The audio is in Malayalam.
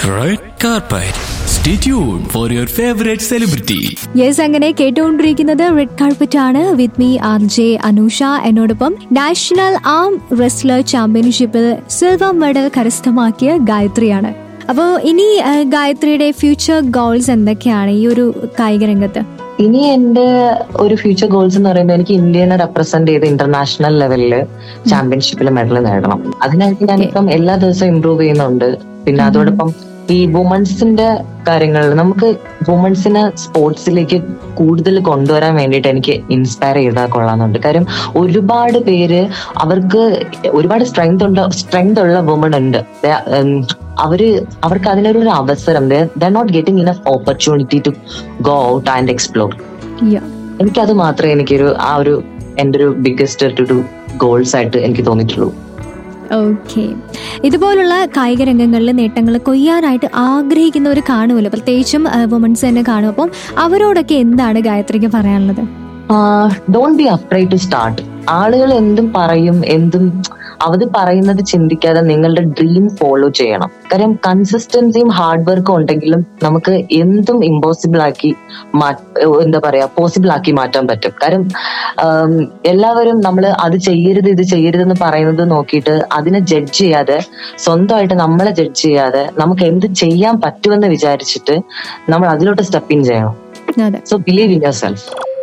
Red carpet. Stay tuned for your favorite celebrity. Yes അങ്ങനെ കേട്ടുകൊണ്ടിരിക്കുന്നത് റെഡ് കാർപ്പറ്റ് ആണ് with me R J Anusha എന്നോടൊപ്പം നാഷണൽ ആം റെസ്ലർ ചാമ്പ്യൻഷിപ്പിൽ സിൽവർ മെഡൽ കരസ്ഥമാക്കിയ ഗായത്രിയാണ് അപ്പോൾ ഇനി ആ, ഗായത്രിയുടെ ഫ്യൂച്ചർ ഗോൾസ് എന്തൊക്കെയാണ് ഈ ഒരു കായിക രംഗത്ത് ഇനി എന്റെ ഒരു ഫ്യൂച്ചർ ഗോൾസ് എന്ന് പറയുമ്പോൾ എനിക്ക് ഇന്ത്യനെ റെപ്രസെന്റ് ചെയ്ത് ഇന്റർനാഷണൽ ലെവലില് ചാമ്പ്യൻഷിപ്പിൽ മെഡൽ നേടണം അതിനായിട്ട് ഞാനിപ്പം എല്ലാ ദിവസവും ഇമ്പ്രൂവ് ചെയ്യുന്നുണ്ട് പിന്നെ അതോടൊപ്പം ഈ വുമൺസിന്റെ കാര്യങ്ങളിൽ നമുക്ക് വുമൺസിനെ സ്പോർട്സിലേക്ക് കൂടുതൽ കൊണ്ടുവരാൻ വേണ്ടിയിട്ട് എനിക്ക് ഇൻസ്പയർ ചെയ്താൽ കൊള്ളാന്നുണ്ട് കാര്യം ഒരുപാട് പേര് അവർക്ക് ഒരുപാട് സ്ട്രെങ്ത് ഉണ്ട് സ്ട്രെങ്ത് ഉള്ള വുമൺ ഉണ്ട് They- ഉം, അവര് അവർക്ക് അതിനൊരു ഒരു അവസരം they not getting enough opportunity to go out and explore Yeah. എനിക്കത് മാത്രമേ എനിക്കൊരു ആ ഒരു എന്റെ ഒരു ബിഗ്ഗസ്റ്റ് ടു ടു ഗോൾസ് ആയിട്ട് എനിക്ക് തോന്നിയിട്ടുള്ളൂ ഓക്കെ ഇതുപോലുള്ള കായിക രംഗങ്ങളിൽ നേട്ടങ്ങൾ കൊയ്യാനായിട്ട് ആഗ്രഹിക്കുന്നവർ കാണുമല്ലോ പ്രത്യേകിച്ചും വുമൺസ് തന്നെ കാണും അപ്പം അവരോടൊക്കെ എന്താണ് ഗായത്രിക്ക് പറയാനുള്ളത് don't be afraid to start ആളുകൾ എന്തും പറയും എന്തും അവർ പറയുന്നത് ചിന്തിക്കാതെ നിങ്ങളുടെ ഡ്രീം ഫോളോ ചെയ്യണം കാര്യം കൺസിസ്റ്റൻസിയും ഹാർഡ് വർക്കും ഉണ്ടെങ്കിലും നമുക്ക് എന്തും ഇമ്പോസിബിൾ ആക്കി മാ- എന്താ പറയാ പോസിബിൾ ആക്കി മാറ്റാൻ പറ്റും കാര്യം ആം, എല്ലാവരും നമ്മൾ അത് ചെയ്യരുത് ഇത് ചെയ്യരുതെന്ന് പറയുന്നത് നോക്കിയിട്ട് അതിനെ ജഡ്ജ് ചെയ്യാതെ സ്വന്തമായിട്ട് നമ്മളെ ജഡ്ജ് ചെയ്യാതെ നമുക്ക് എന്ത് ചെയ്യാൻ പറ്റുമെന്ന് വിചാരിച്ചിട്ട് നമ്മൾ അതിലോട്ട് സ്റ്റെപ്പ് ഇൻ ചെയ്യണം അതെ so believe in your self